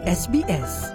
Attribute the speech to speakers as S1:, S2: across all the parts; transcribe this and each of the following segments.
S1: SBS.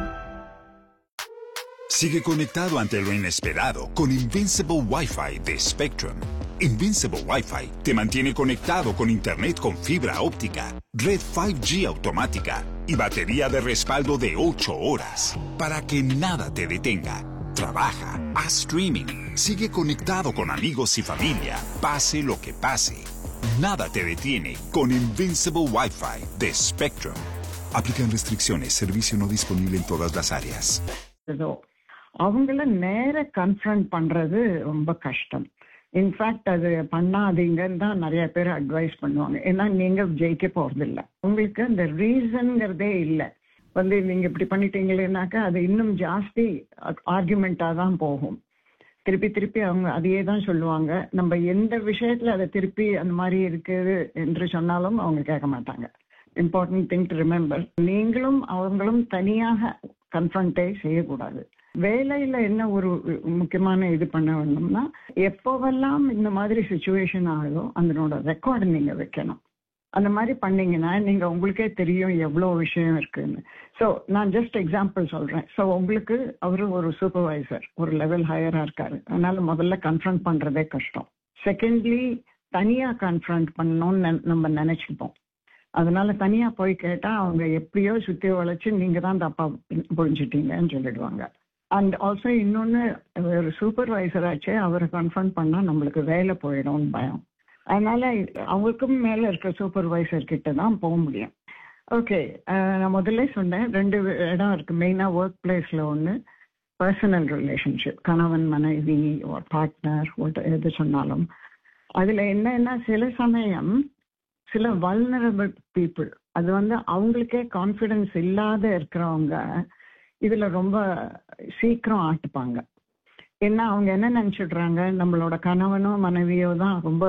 S2: Sigue conectado ante lo inesperado con Invincible Wi-Fi de Spectrum. Invincible Wi-Fi te mantiene conectado con Internet con fibra óptica, red 5G automática y batería de respaldo de 8 horas para que nada te detenga. Trabaja, haz streaming, sigue conectado con amigos y familia, pase lo que pase. Nada te detiene con Invincible Wi-Fi de Spectrum. Aplican restricciones, servicio no disponible en todas las áreas.
S3: ஏதோ அவங்கள நேர confront பண்றது ரொம்ப கஷ்டம் in fact அது பண்ணாதீங்கன்னு தான் நிறைய பேர் அட்வைஸ் பண்ணுவாங்க ஏன்னா நீங்க ஜெயிக்க போறது இல்ல உங்களுக்கு அந்த ரீசன்ங்கிறதே இல்லை வந்து நீங்க இப்படி பண்ணிட்டீங்களேனாக்கா அது இன்னும் ஜாஸ்தி ஆர்குமெண்டா தான் போகும் திருப்பி திருப்பி அவங்க அதையே தான் சொல்லுவாங்க நம்ம எந்த விஷயத்துல அதை திருப்பி அந்த மாதிரி இருக்குது என்று சொன்னாலும் அவங்க கேட்க மாட்டாங்க இம்பார்ட்டன்ட் திங் டு ரிமெம்பர் நீங்களும் அவங்களும் தனியாக கன்ஃபரண்டே செய்யக்கூடாது வேலையில என்ன ஒரு முக்கியமான இது பண்ண வேணும்னா எப்போவெல்லாம் இந்த மாதிரி சுச்சுவேஷன் ஆகுதோ அதனோட ரெக்கார்டு நீங்க வைக்கணும் அந்த மாதிரி பண்ணீங்கன்னா நீங்க உங்களுக்கே தெரியும் எவ்வளவு விஷயம் இருக்குன்னு ஸோ நான் ஜஸ்ட் எக்ஸாம்பிள் சொல்றேன் ஸோ உங்களுக்கு அவரு ஒரு சூப்பர்வைசர் ஒரு லெவல் ஹையரா இருக்காரு அதனால முதல்ல கன்ஃபரண்ட் பண்றதே கஷ்டம் செகண்ட்லி தனியா கன்ஃபரண்ட் பண்ணணும்னு நெ- நம்ம நினைச்சுப்போம் அதனால தனியா போய் கேட்டா அவங்க எப்படியோ சுத்தி வளைச்சு நீங்க தான் தப்பா புரிஞ்சுட்டீங்கன்னு சொல்லிடுவாங்க அண்ட் ஆல்சோ இன்னொன்னு ஒரு சூப்பர்வைசர் ஆச்சு அவரை கன்ஃபர்ம் பண்ணா நம்மளுக்கு வேலை போயிடும்னு பயம் அதனால அவங்களுக்கும் மேல இருக்க சூப்பர்வைசர் கிட்ட தான் போக முடியும் ஓகே நான் முதல்ல சொன்னேன் ரெண்டு இடம் இருக்கு மெயினா ஒர்க் பிளேஸ்ல ஒன்று பர்சனல் ரிலேஷன்ஷிப் கணவன் மனைவி ஒரு பார்ட்னர் எது சொன்னாலும் அதுல என்னன்னா சில சமயம் சில வல்னரபிள் பீப்புள் அது வந்து அவங்களுக்கே கான்ஃபிடன்ஸ் இல்லாத இருக்கிறவங்க இதுல ரொம்ப சீக்கிரம் ஆட்டுப்பாங்க ஏன்னா அவங்க என்ன நினைச்சிடுறாங்க நம்மளோட கணவனோ மனைவியோ தான் ரொம்ப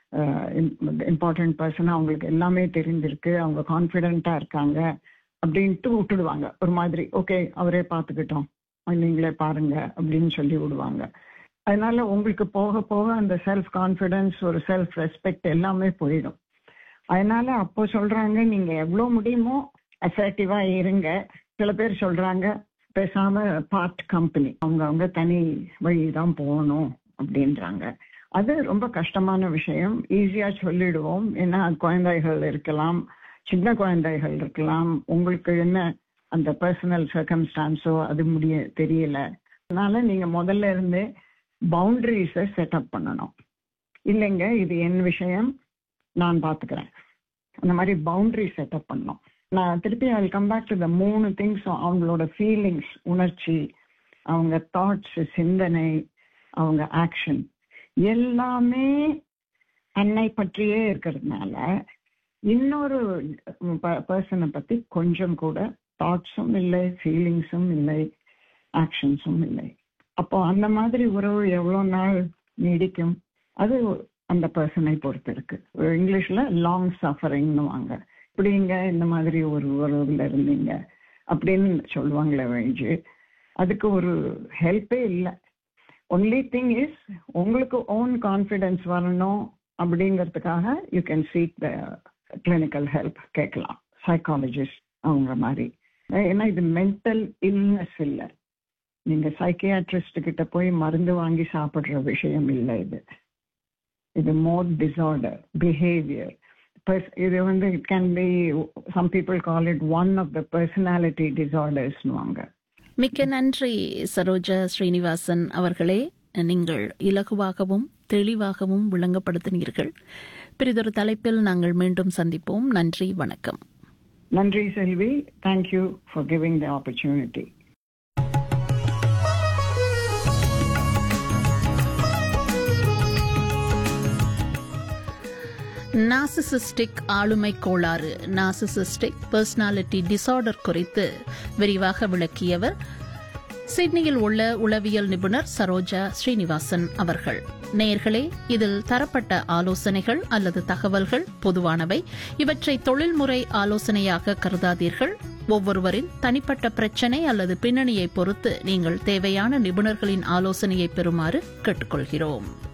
S3: இம்பார்ட்டன்ட் பர்சன் அவங்களுக்கு எல்லாமே தெரிஞ்சிருக்கு அவங்க கான்ஃபிடென்ட்டா இருக்காங்க அப்படின்ட்டு விட்டுடுவாங்க ஒரு மாதிரி ஓகே அவரே பார்த்துக்கிட்டோம் நீங்களே பாருங்க அப்படின்னு சொல்லி விடுவாங்க அதனால உங்களுக்கு போக போக அந்த செல்ஃப் கான்ஃபிடன்ஸ் ஒரு செல்ஃப் ரெஸ்பெக்ட் எல்லாமே போயிடும் அதனால அப்போ சொல்றாங்க நீங்க எவ்வளவு முடியுமோ அசர்ட்டிவா இருங்க சில பேர் சொல்றாங்க பேசாம பார்ட் கம்பெனி அவங்க அவங்க தனி வழி தான் போகணும் அப்படின்றாங்க அது ரொம்ப கஷ்டமான விஷயம் ஈஸியா சொல்லிடுவோம் ஏன்னா குழந்தைகள் இருக்கலாம் சின்ன குழந்தைகள் இருக்கலாம் உங்களுக்கு என்ன அந்த பர்சனல் சர்க்கம்ஸ்டான்ஸோ அது முடிய தெரியல அதனால நீங்க முதல்ல இருந்தே பவுண்டரிஸை செட்டப் பண்ணணும் இல்லைங்க இது என் விஷயம் நான் பாத்துக்கிறேன் அந்த மாதிரி பவுண்டரி செட்டப் பண்ணோம் நான் திருப்பி I come back to the மூணு திங்ஸ் அவங்களோட ஃபீலிங்ஸ் உணர்ச்சி அவங்க தாட்ஸ் சிந்தனை அவங்க ஆக்ஷன் எல்லாமே அன்னை பற்றியே இருக்கிறதுனால இன்னொரு பர்சனை பத்தி கொஞ்சம் கூட தாட்ஸும் இல்லை ஃபீலிங்ஸும் இல்லை ஆக்ஷன்ஸும் இல்லை அப்போ அந்த மாதிரி உறவு எவ்வளவு நாள் நீடிக்கும் அது அந்த பர்சனை பொறுத்து இருக்கு இங்கிலீஷ்ல லாங் சஃபரிங்னு வாங்க இப்படிங்க இந்த மாதிரி ஒரு உறவுல இருந்தீங்க அப்படின்னு சொல்லுவாங்களே வழிஞ்சு அதுக்கு ஒரு ஹெல்ப்பே இல்லை ஒன்லி திங் இஸ் உங்களுக்கு ஓன் கான்ஃபிடன்ஸ் வரணும் அப்படிங்கிறதுக்காக you can seek the clinical help கேட்கலாம் சைக்காலஜிஸ்ட் அவங்க மாதிரி ஏன்னா இது மென்டல் இல்னஸ் இல்லை நீங்க சைக்கியாட்ரிஸ்ட் கிட்ட போய் மருந்து வாங்கி சாப்பிடுற விஷயம் இல்லை இது இது மோர் டிசார்டர் பிஹேவியர் இது வந்து it can be some people call it one of the personality டிசார்டர்ஸ்னுவாங்க
S4: மிக்க நன்றி சரோஜா ஸ்ரீனிவாசன் அவர்களே நீங்கள் இலகுவாகவும் தெளிவாகவும் விளங்கப்படுத்தினீர்கள் பிறிதொரு தலைப்பில் நாங்கள் மீண்டும் சந்திப்போம் நன்றி வணக்கம்
S3: நன்றி Selvi thank you for giving the opportunity
S4: narcissistic ஆளுமை கோளாறு நாசிசிஸ்டிக் பர்சனாலிட்டி டிசார்டர் குறித்து விரிவாக விளக்கியவர் சிட்னியில் உள்ள உளவியல் நிபுணர் சரோஜா ஸ்ரீனிவாசன் அவர்கள் நேயர்களே இதில் தரப்பட்ட ஆலோசனைகள் அல்லது தகவல்கள் பொதுவானவை இவற்றை தொழில்முறை ஆலோசனையாக கருதாதீர்கள் ஒவ்வொருவரின் தனிப்பட்ட பிரச்சினை அல்லது பின்னணியை பொறுத்து நீங்கள் தேவையான நிபுணர்களின் ஆலோசனையை பெறுமாறு கேட்டுக்கொள்கிறோம்